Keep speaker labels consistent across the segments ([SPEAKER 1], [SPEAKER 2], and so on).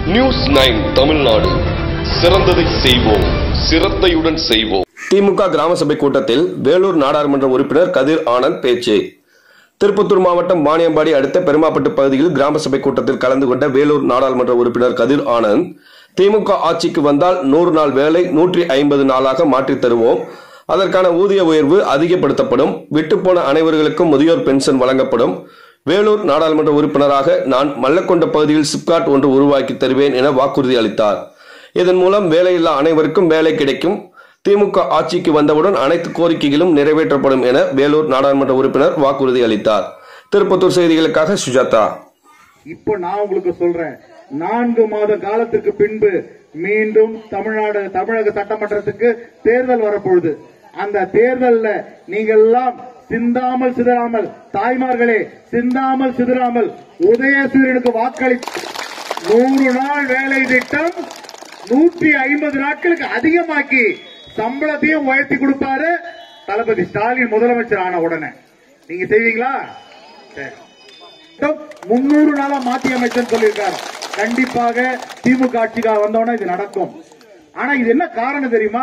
[SPEAKER 1] news nine Tamil Nadu சிறந்ததை செய்வோம் சிரத்தையுடன் செய்வோம்
[SPEAKER 2] திமுக கிராம சபை கூட்டத்தில் வேலூர் நாடாளுமன்ற உறுப்பினர் கதிர் ஆனந்த் பேச்சு திருப்பத்தூர் மாவட்டம் வாணியம்பாடி அடுத்த பெருமாப்பட்டு பகுதியில் கிராம சபை கூட்டத்தில் கலந்து கொண்ட வேலூர் நாடாளுமன்ற உறுப்பினர் கதிர் ஆனந்த் திமுக ஆட்சிக்கு வந்தால் நூறு நாள் வேலை நூற்றி ஐம்பது நாளாக மாற்றித் தருவோம் அதற்கான ஊதிய உயர்வு அதிகப்படுத்தப்படும் விட்டுப்போன அனைவர்களுக்கும் முதியோர் பென்ஷன் வழங்கப்படும் வேலூர் நாடாளுமன்ற உறுப்பினராக நான் மல்லக்கொண்ட பகுதியில் சிப்காட் ஒன்று உருவாக்கி தருவேன் என வாக்குறுதி அளித்தார் இதன் மூலம் வேலையில்லா அனைவருக்கும் வேலை கிடைக்கும் திமுக ஆட்சிக்கு வந்தவுடன் அனைத்து கோரிக்கைகளும் நிறைவேற்றப்படும் என வேலூர் நாடாளுமன்ற உறுப்பினர் வாக்குறுதி அளித்தார் திருப்பத்தூர் செய்திகளுக்காக சுஜாதா
[SPEAKER 3] இப்போ நான் உங்களுக்கு சொல்றேன் நான்கு மாத காலத்துக்கு பின்பு மீண்டும் தமிழ்நாடு தமிழக சட்டமன்றத்துக்கு தேர்தல் வரப்பொழுது அந்த தேர்தல்ல நீங்கள் எல்லாம் சிந்தாமல் சிதறாமல் தாய்மார்களே சிந்தாமல் சிதறாமல் உதயசூரியனுக்கு வாக்களி நூறு நாள் வேலை திட்டம் நூற்றி ஐம்பது நாட்களுக்கு அதிகமாக்கி சம்பளத்தையும் உயர்த்தி கொடுப்பாரு தளபதி ஸ்டாலின் முதலமைச்சர் ஆன உடனே நீங்க செய்வீங்களா சரி முன்னூறு நாளா மாத்தி அமைச்சர் சொல்லியிருக்காரு கண்டிப்பாக திமுக ஆட்சிக்காக வந்தோடனே இது நடக்கும் ஆனா இது என்ன காரணம் தெரியுமா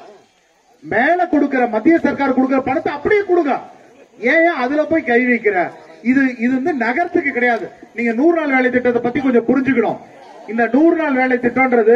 [SPEAKER 3] மேல கொடுக்கிற மத்திய சர்க்கார் கொடுக்கிற பணத்தை அப்படியே கொடுங்க ஏன் ஏன் அதுல போய் கை வைக்கிற இது இது வந்து நகரத்துக்கு கிடையாது நீங்க நூறு நாள் வேலை திட்டத்தை பத்தி கொஞ்சம் புரிஞ்சுக்கணும் இந்த நூறு நாள் வேலை திட்டம்ன்றது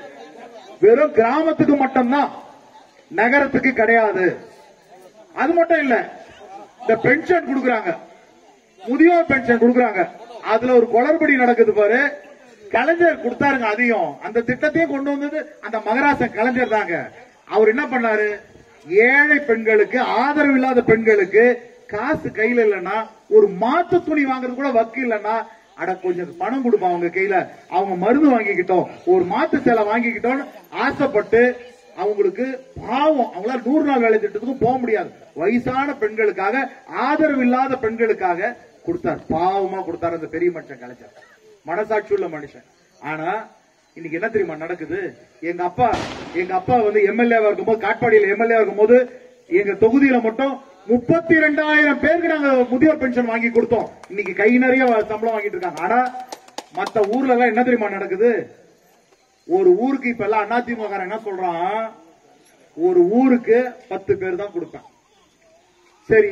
[SPEAKER 3] வெறும் கிராமத்துக்கு மட்டும்தான் நகரத்துக்கு கிடையாது அது மட்டும் இல்ல இந்த பென்ஷன் கொடுக்கறாங்க முதியோர் பென்ஷன் கொடுக்கறாங்க அதுல ஒரு குளறுபடி நடக்குது பாரு கலைஞர் கொடுத்தாருங்க அதையும் அந்த திட்டத்தையும் கொண்டு வந்தது அந்த மகராசன் கலைஞர் தாங்க அவர் என்ன பண்ணாரு ஏழை பெண்களுக்கு ஆதரவு இல்லாத பெண்களுக்கு காசு கையில இல்லைன்னா ஒரு மாத்து துணி வாங்குறது கூட வக்கு இல்லைன்னா அட கொஞ்சம் பணம் கொடுப்போம் அவங்க கையில அவங்க மருந்து வாங்கிக்கிட்டோம் ஒரு மாத்து சேலை வாங்கிக்கிட்டோம் ஆசைப்பட்டு அவங்களுக்கு பாவம் அவங்களால நூறு நாள் வேலை திட்டத்துக்கும் போக முடியாது வயசான பெண்களுக்காக ஆதரவு இல்லாத பெண்களுக்காக கொடுத்தார் பாவமா கொடுத்தார் அந்த பெரிய மனுஷன் கலைஞர் மனசாட்சி உள்ள மனுஷன் ஆனா இன்னைக்கு என்ன தெரியுமா நடக்குது எங்க அப்பா எங்க அப்பா வந்து எம்எல்ஏவா இருக்கும்போது காட்பாடியில எம்எல்ஏ இருக்கும்போது எங்க தொகுதியில மட்டும் முப்பத்தி ரெண்டாயிரம் பேருக்கு நாங்க முதியோர் பென்ஷன் வாங்கி கொடுத்தோம் இன்னைக்கு கை நிறைய சம்பளம் வாங்கிட்டு இருக்காங்க ஆனா மத்த ஊர்ல எல்லாம் என்ன தெரியுமா நடக்குது ஒரு ஊருக்கு இப்ப எல்லாம் அதிமுக என்ன சொல்றான் ஒரு ஊருக்கு பத்து பேர் தான் கொடுப்பேன் சரி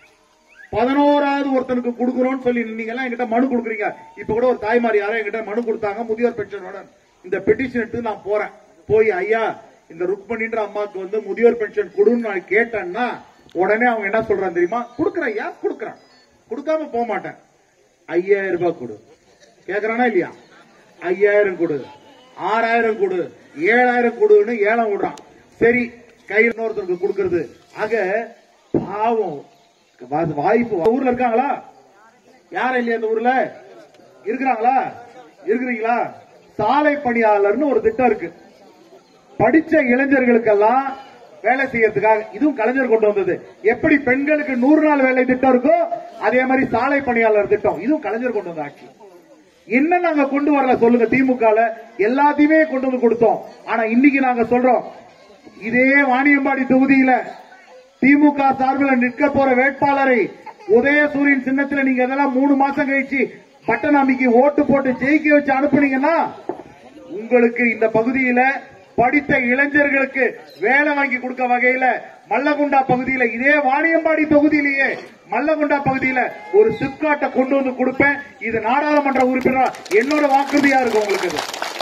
[SPEAKER 3] பதினோராவது ஒருத்தனுக்கு கொடுக்கறோம்னு சொல்லி நீங்க எல்லாம் என்கிட்ட மனு கொடுக்குறீங்க இப்ப கூட ஒரு தாய்மார் யாரோ என்கிட்ட மனு கொடுத்தாங்க முதியோர் பென்ஷனோட இந்த பெட்டிஷன் எடுத்து நான் போறேன் போய் ஐயா இந்த ருக்மணின்ற அம்மாக்கு வந்து முதியோர் பென்ஷன் கொடுன்னு நான் கேட்டேன்னா உடனே அவங்க என்ன சொல்றாங்க தெரியுமா கொடுக்குறேன் ஐயா கொடுக்குறேன் கொடுக்காம போக மாட்டேன் ஐயாயிரம் ரூபாய் கொடு கேக்குறானா இல்லையா ஐயாயிரம் கொடு ஆறாயிரம் கொடு ஏழாயிரம் கொடுன்னு ஏலம் விடுறான் சரி கையில் இன்னொருத்தருக்கு கொடுக்கறது ஆக பாவம் வா- வாய்ப்பு ஊர்ல இருக்காங்களா யாரும் இல்லையா இந்த ஊர்ல இருக்கிறாங்களா இருக்கிறீங்களா சாலை பணியாளர்னு ஒரு திட்டம் இருக்கு படிச்ச இளைஞர்களுக்கெல்லாம் வேலை செய்யறதுக்காக இதுவும் கலைஞர் கொண்டு வந்தது எப்படி பெண்களுக்கு நூறு நாள் வேலை திட்டம் இருக்கோ அதே மாதிரி சாலை பணியாளர் திட்டம் இதுவும் கலைஞர் கொண்டு வந்த ஆட்சி என்ன நாங்க கொண்டு வரல சொல்லுங்க திமுக எல்லாத்தையுமே கொண்டு வந்து கொடுத்தோம் ஆனா இன்னைக்கு நாங்க சொல்றோம் இதே வாணியம்பாடி தொகுதியில திமுக சார்பில் நிற்க போற வேட்பாளரை உதயசூரியன் சின்னத்துல நீங்க அதெல்லாம் மூணு மாசம் கழிச்சு பட்டன் அமைக்கி ஓட்டு போட்டு ஜெயிக்க வச்சு அனுப்புனீங்கன்னா உங்களுக்கு இந்த பகுதியில படித்த இளைஞர்களுக்கு வேலை வாங்கி கொடுக்க வகையில மல்லகுண்டா பகுதியில இதே வாணியம்பாடி தொகுதியிலேயே மல்லகுண்டா பகுதியில ஒரு சிப்காட்டை கொண்டு வந்து கொடுப்பேன் இது நாடாளுமன்ற உறுப்பினர் என்னோட வாக்குறுதியா இருக்கும் உங்களுக்கு இது